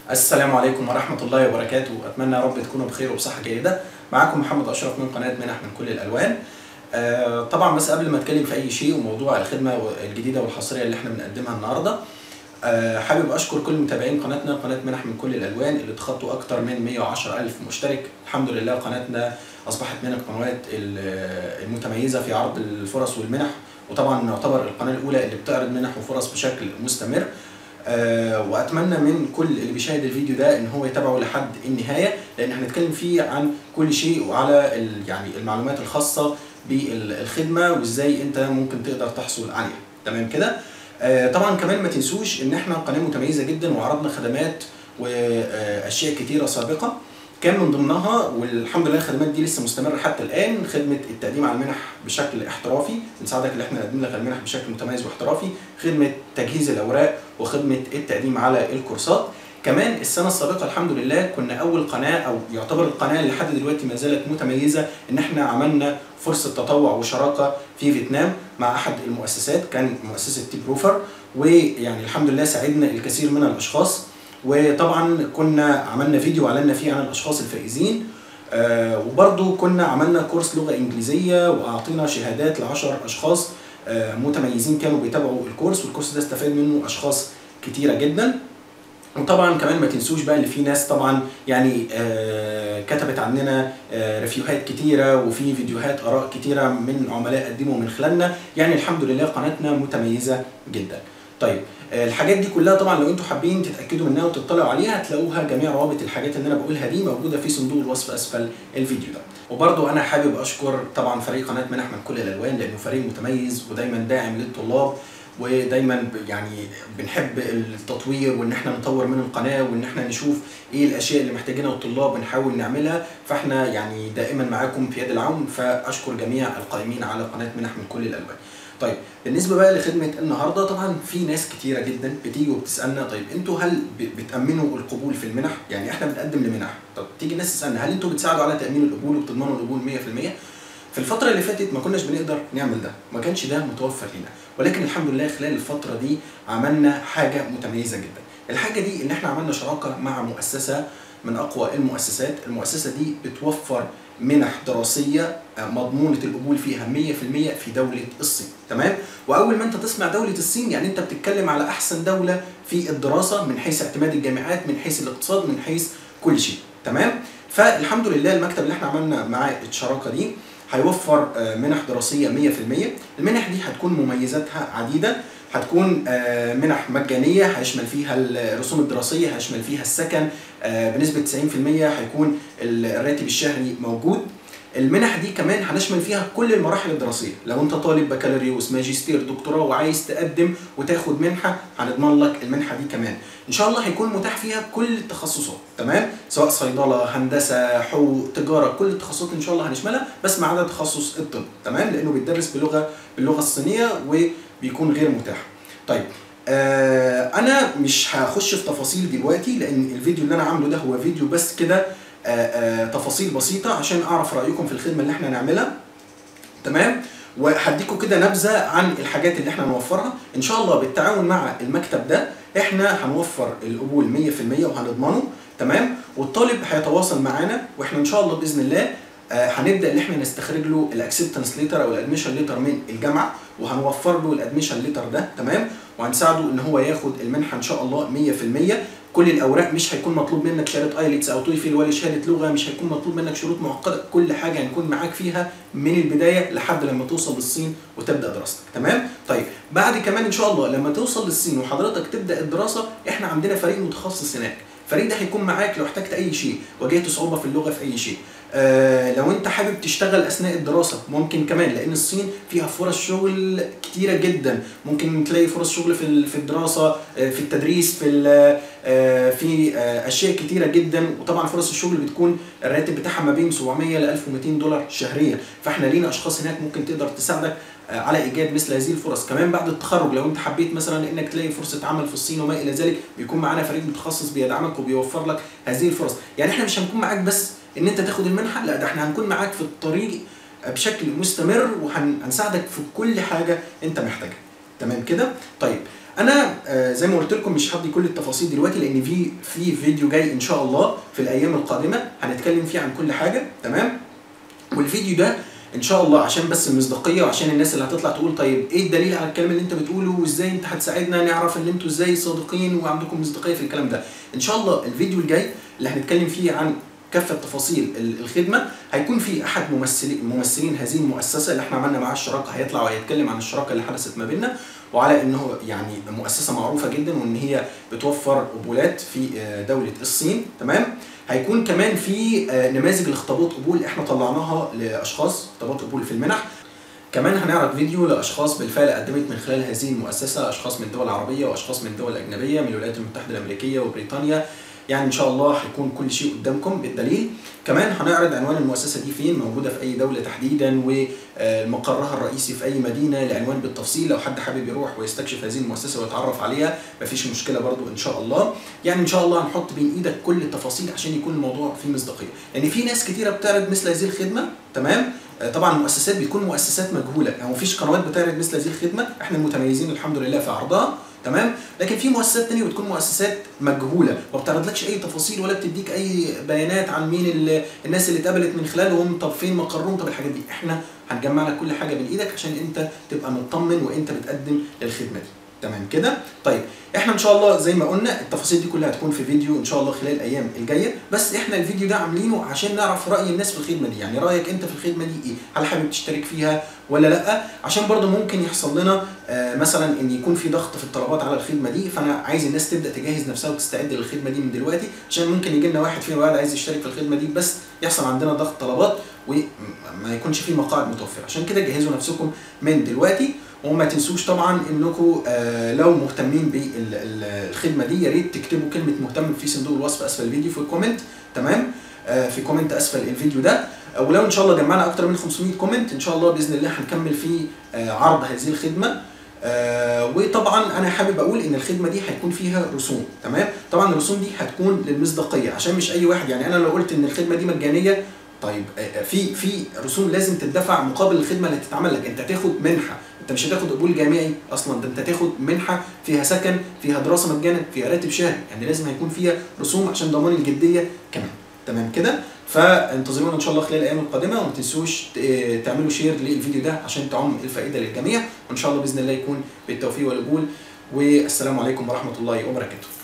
السلام عليكم ورحمة الله وبركاته أتمنى يا رب تكونوا بخير وبصحة جيدة معاكم محمد أشرف من قناة منح من كل الألوان آه، طبعا بس قبل ما أتكلم في أي شيء وموضوع الخدمة الجديدة والحصرية اللي احنا بنقدمها النهاردة آه، حابب أشكر كل متابعين قناتنا قناة منح من كل الألوان اللي تخطوا أكتر من 110 ألف مشترك الحمد لله قناتنا أصبحت من القنوات ال- المتميزة في عرض الفرص والمنح وطبعا نعتبر القناة الأولى اللي بتعرض منح وفرص بشكل مستمر آه، واتمنى من كل اللي بيشاهد الفيديو ده ان هو يتابعه لحد النهايه لان هنتكلم فيه عن كل شيء وعلى ال- يعني المعلومات الخاصه بالخدمه وازاي انت ممكن تقدر تحصل عليها تمام كده آه، طبعا كمان ما تنسوش ان احنا قناه متميزه جدا وعرضنا خدمات واشياء كتيره سابقه كان من ضمنها والحمد لله الخدمات دي لسه مستمره حتى الان خدمه التقديم على المنح بشكل احترافي بنساعدك ان احنا نقدم لك المنح بشكل متميز واحترافي خدمه تجهيز الاوراق وخدمه التقديم على الكورسات كمان السنه السابقه الحمد لله كنا اول قناه او يعتبر القناه اللي لحد دلوقتي ما زالت متميزه ان احنا عملنا فرصه تطوع وشراكه في فيتنام مع احد المؤسسات كان مؤسسه تيب روفر ويعني الحمد لله ساعدنا الكثير من الاشخاص وطبعا كنا عملنا فيديو اعلنا فيه عن الاشخاص الفائزين آه وبرضو كنا عملنا كورس لغه انجليزيه واعطينا شهادات ل 10 اشخاص آه متميزين كانوا بيتابعوا الكورس والكورس ده استفاد منه اشخاص كتيره جدا وطبعا كمان ما تنسوش بقى اللي في ناس طبعا يعني آه كتبت عننا آه ريفيوهات كتيره وفي فيديوهات اراء كتيره من عملاء قدموا من خلالنا يعني الحمد لله قناتنا متميزه جدا طيب آه الحاجات دي كلها طبعا لو انتم حابين تتاكدوا منها وتطلعوا عليها هتلاقوها جميع روابط الحاجات اللي انا بقولها دي موجوده في صندوق الوصف اسفل الفيديو ده وبرضو انا حابب اشكر طبعا فريق قناه منح من كل الالوان لانه فريق متميز ودايما داعم للطلاب ودايما ب- يعني بنحب التطوير وان احنا نطور من القناه وان احنا نشوف ايه الاشياء اللي محتاجينها الطلاب بنحاول نعملها فاحنا يعني دائما معاكم في يد العون فاشكر جميع القائمين على قناه منح من كل الالوان. طيب بالنسبه بقى لخدمه النهارده طبعا في ناس كتيره جدا بتيجي وبتسالنا طيب انتوا هل ب- بتامنوا القبول في المنح؟ يعني احنا بنقدم لمنح، طب تيجي ناس تسالنا هل انتوا بتساعدوا على تامين القبول وبتضمنوا القبول 100%؟ في الفترة اللي فاتت ما كناش بنقدر نعمل ده، ما كانش ده متوفر لنا، ولكن الحمد لله خلال الفترة دي عملنا حاجة متميزة جدا. الحاجة دي إن إحنا عملنا شراكة مع مؤسسة من أقوى المؤسسات، المؤسسة دي بتوفر منح دراسية آه، مضمونة القبول فيها 100% في دولة الصين، تمام؟ وأول ما أنت تسمع دولة الصين يعني أنت بتتكلم على أحسن دولة في الدراسة من حيث اعتماد الجامعات، من حيث الاقتصاد، من حيث كل شيء، تمام؟ فالحمد لله المكتب اللي احنا عملنا معاه الشراكة دي هيوفر آه، منح دراسية 100% المنح دي هتكون مميزاتها عديدة هتكون آه، منح مجانية هيشمل فيها الرسوم الدراسية هيشمل فيها السكن آه، بنسبة 90% هيكون الراتب الشهري موجود المنح دي كمان هنشمل فيها كل المراحل الدراسية لو انت طالب بكالوريوس ماجستير دكتوراه وعايز تقدم وتاخد منحة هنضمن لك المنحة دي كمان ان شاء الله هيكون متاح فيها كل التخصصات تمام سواء صيدلة هندسة حقوق تجارة كل التخصصات ان شاء الله هنشملها بس ما عدا تخصص الطب تمام لانه بيدرس بلغة باللغة الصينية وبيكون غير متاح طيب آه انا مش هخش في تفاصيل دلوقتي لان الفيديو اللي انا عامله ده هو فيديو بس كده آه آه تفاصيل بسيطه عشان اعرف رايكم في الخدمه اللي احنا نعملها تمام وهديكم كده نبذه عن الحاجات اللي احنا نوفرها ان شاء الله بالتعاون مع المكتب ده احنا هنوفر القبول 100% وهنضمنه تمام والطالب هيتواصل معانا واحنا ان شاء الله باذن الله آه، هنبدا ان احنا نستخرج له الاكسبتنس ليتر او الادميشن ليتر من الجامعه وهنوفر له الادميشن ليتر ده تمام وهنساعده ان هو ياخد المنحه ان شاء الله 100% كل الاوراق مش هيكون مطلوب منك شهاده ايلتس او تويفل ولا شهاده لغه مش هيكون مطلوب منك شروط معقده كل حاجه هنكون معاك فيها من البدايه لحد لما توصل للصين وتبدا دراستك تمام طيب بعد كمان ان شاء الله لما توصل للصين وحضرتك تبدا الدراسه احنا عندنا فريق متخصص هناك الفريق ده هيكون معاك لو احتجت اي شيء واجهت صعوبه في اللغه في اي شيء آه لو انت حابب تشتغل اثناء الدراسه ممكن كمان لان الصين فيها فرص شغل كتيره جدا ممكن تلاقي فرص شغل في ال- في الدراسه آه، في التدريس في ال- آه، في آه، اشياء كتيره جدا وطبعا فرص الشغل بتكون الراتب بتاعها ما بين 700 ل 1200 دولار شهريا فاحنا لينا اشخاص هناك ممكن تقدر تساعدك آه، على ايجاد مثل هذه الفرص كمان بعد التخرج لو انت حبيت مثلا انك تلاقي فرصه عمل في الصين وما الى ذلك بيكون معانا فريق متخصص بيدعمك وبيوفر لك هذه الفرص يعني احنا مش هنكون معاك بس ان انت تاخد المنحه لا ده احنا هنكون معاك في الطريق بشكل مستمر وهنساعدك في كل حاجه انت محتاجها تمام كده طيب انا آه، زي ما قلت لكم مش هدي كل التفاصيل دلوقتي لان في في فيديو جاي ان شاء الله في الايام القادمه هنتكلم فيه عن كل حاجه تمام والفيديو ده ان شاء الله عشان بس المصداقيه وعشان الناس اللي هتطلع تقول طيب ايه الدليل على الكلام اللي انت بتقوله وازاي انت هتساعدنا نعرف ان انتوا ازاي صادقين وعندكم مصداقيه في الكلام ده ان شاء الله الفيديو الجاي اللي هنتكلم فيه عن كافه تفاصيل ال- الخدمه هيكون في احد ممثلين ممثلين هذه المؤسسه اللي احنا عملنا معاه الشراكه هيطلع وهيتكلم عن الشراكه اللي حدثت ما بيننا وعلى انه يعني مؤسسه معروفه جدا وان هي بتوفر قبولات في آه، دوله الصين تمام هيكون كمان في آه، نماذج لاختبارات قبول احنا طلعناها لاشخاص اختبارات قبول في المنح كمان هنعرض فيديو لاشخاص بالفعل قدمت من خلال هذه المؤسسه اشخاص من الدول العربيه واشخاص من الدول الاجنبيه من الولايات المتحده الامريكيه وبريطانيا يعني ان شاء الله هيكون كل شيء قدامكم بالدليل كمان هنعرض عنوان المؤسسه دي فين موجوده في اي دوله تحديدا ومقرها الرئيسي في اي مدينه العنوان بالتفصيل لو حد حابب يروح ويستكشف هذه المؤسسه ويتعرف عليها مفيش مشكله برضو ان شاء الله يعني ان شاء الله هنحط بين ايدك كل التفاصيل عشان يكون الموضوع فيه مصداقيه لان في ناس كتيره بتعرض مثل هذه الخدمه تمام آه، طبعا المؤسسات بتكون مؤسسات مجهوله يعني مفيش قنوات بتعرض مثل هذه الخدمه احنا المتميزين الحمد لله في عرضها تمام لكن في مؤسسات تانية بتكون مؤسسات مجهوله ما بتعرضلكش اي تفاصيل ولا بتديك اي بيانات عن مين ال- الناس اللي اتقبلت من خلالهم طب فين مقرهم طب الحاجات دي احنا هنجمع لك كل حاجه من ايدك عشان انت تبقى مطمن وانت بتقدم للخدمه دي تمام كده طيب احنا ان شاء الله زي ما قلنا التفاصيل دي كلها هتكون في فيديو ان شاء الله خلال الايام الجايه بس احنا الفيديو ده عاملينه عشان نعرف راي الناس في الخدمه دي يعني رايك انت في الخدمه دي ايه هل حابب تشترك فيها ولا لا عشان برضو ممكن يحصل لنا آه مثلا ان يكون في ضغط في الطلبات على الخدمه دي فانا عايز الناس تبدا تجهز نفسها وتستعد للخدمه دي من دلوقتي عشان ممكن يجي لنا واحد فينا واحد عايز يشترك في الخدمه دي بس يحصل عندنا ضغط طلبات وما يكونش في مقاعد متوفره عشان كده جهزوا نفسكم من دلوقتي وما تنسوش طبعا انكم آه لو مهتمين بالخدمه دي يا ريت تكتبوا كلمه مهتم في صندوق الوصف اسفل الفيديو في الكومنت تمام آه في كومنت اسفل الفيديو ده آه، ولو ان شاء الله جمعنا اكتر من 500 كومنت ان شاء الله باذن الله هنكمل في آه عرض هذه الخدمه آه وطبعا انا حابب اقول ان الخدمه دي هيكون فيها رسوم تمام طبعا الرسوم دي هتكون للمصداقيه عشان مش اي واحد يعني انا لو قلت ان الخدمه دي مجانيه طيب آه، في في رسوم لازم تدفع مقابل الخدمه اللي هتتعمل لك انت هتاخد منحه انت مش هتاخد قبول جامعي اصلا ده انت هتاخد منحه فيها سكن فيها دراسه مجانا فيها راتب شهري يعني لازم هيكون فيها رسوم عشان ضمان الجديه كمان تمام كده فانتظرونا ان شاء الله خلال الايام القادمه وما تنسوش ت- آه، تعملوا شير للفيديو ده عشان تعم الفائده للجميع وان شاء الله باذن الله يكون بالتوفيق والقبول والسلام عليكم ورحمه الله وبركاته